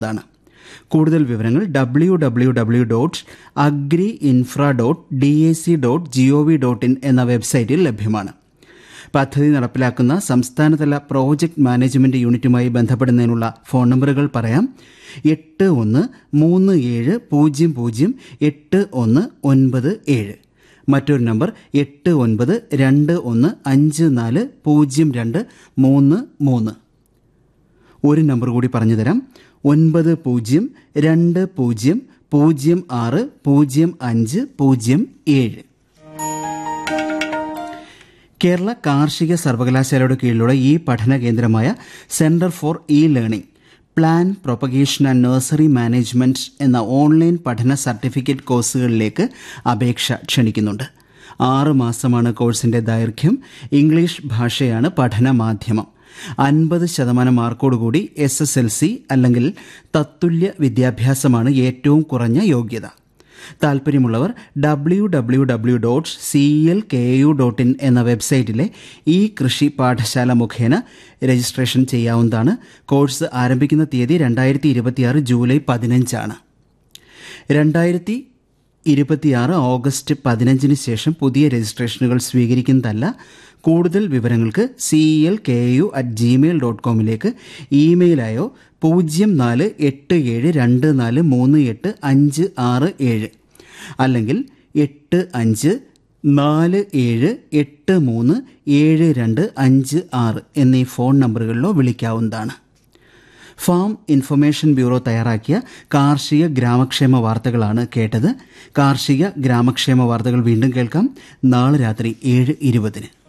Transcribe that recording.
താണ് കൂടുതൽ വിവരങ്ങൾ W W W dot agri infra dot D A C dot G O V dot in എന്ന വെബ്സൈറ്റിൽ ലഭ്യമാണ് പദ്ധതി നടപ്പിലാക്കുന്ന സംസ്ഥാനതല പ്രോജക്ട് മാനേജ്മെന്റ് യൂണിറ്റുമായി ബന്ധപ്പെടുന്നതിനുള്ള ഫോൺ നമ്പറുകൾ പറയാം എട്ട് ഒന്ന് മൂന്ന് ഏഴ് പൂജ്യം പൂജ്യം എട്ട് ഒന്ന് ഒൻപത് ഏഴ് മറ്റൊരു നമ്പർ എട്ട് ഒൻപത് രണ്ട് ഒന്ന് അഞ്ച് നാല് പൂജ്യം രണ്ട് മൂന്ന് മൂന്ന് ഒരു നമ്പർ കൂടി പറഞ്ഞു തരാം ഒൻപത് പൂജ്യം രണ്ട് പൂജ്യം പൂജ്യം ആറ് പൂജ്യം അഞ്ച് പൂജ്യം ഏഴ് കേരള കാർഷിക സർവകലാശാലയുടെ കീഴിലുള്ള ഈ പഠന കേന്ദ്രമായ centre for E learning plant propagation and nursery management എന്ന ഓൺലൈൻ പഠന സർട്ടിഫിക്കറ്റ് കോഴ്സുകളിലേക്ക് അപേക്ഷ ക്ഷണിക്കുന്നുണ്ട് ആറ് മാസമാണ് കോഴ്സിന്റെ ദൈർഘ്യം ഇംഗ്ലീഷ് ഭാഷയാണ് പഠന മാധ്യമം അൻപത് ശതമാനം മാർക്കോടുകൂടി എസ് എസ് എൽ സി അല്ലെങ്കിൽ തത്തുല്യ വിദ്യാഭ്യാസമാണ് ഏറ്റവും കുറഞ്ഞ യോഗ്യത താല്പര്യമുള്ളവർ W W W dot C L K U dot in എന്ന വെബ്സൈറ്റിലെ ഈ കൃഷി പാഠശാല മുഖേന രജിസ്ട്രേഷൻ ചെയ്യാവുന്നതാണ് കോഴ്സ് ആരംഭിക്കുന്ന തീയതി രണ്ടായിരത്തി ഇരുപത്തിയാറ് ജൂലൈ പതിനഞ്ചാണ് രണ്ടായിരത്തി ഇരുപത്തിയാറ് ഓഗസ്റ്റ് പതിനഞ്ചിന് ശേഷം പുതിയ രജിസ്ട്രേഷനുകൾ സ്വീകരിക്കുന്നതല്ല കൂടുതൽ വിവരങ്ങൾക്ക് C L K U at Gmail dot കോമിലേക്ക് ഇമെയിലായോ പൂജ്യം നാല് എട്ട് ഏഴ് രണ്ട് നാല് മൂന്ന് എട്ട് അഞ്ച് ആറ് ഏഴ് അല്ലെങ്കിൽ എട്ട് അഞ്ച് നാല് ഏഴ് എട്ട് മൂന്ന് ഏഴ് രണ്ട് അഞ്ച് ആറ് എന്നീ ഫോൺ നമ്പറുകളിലോ വിളിക്കാവുന്നതാണ് ഫാം ഇൻഫർമേഷൻ ബ്യൂറോ തയ്യാറാക്കിയ കാർഷിക ഗ്രാമക്ഷേമ വാർത്തകളാണ് കേട്ടത് കാർഷിക ഗ്രാമക്ഷേമ വാർത്തകൾ വീണ്ടും കേൾക്കാം നാളെ രാത്രി ഏഴ് ഇരുപതിന്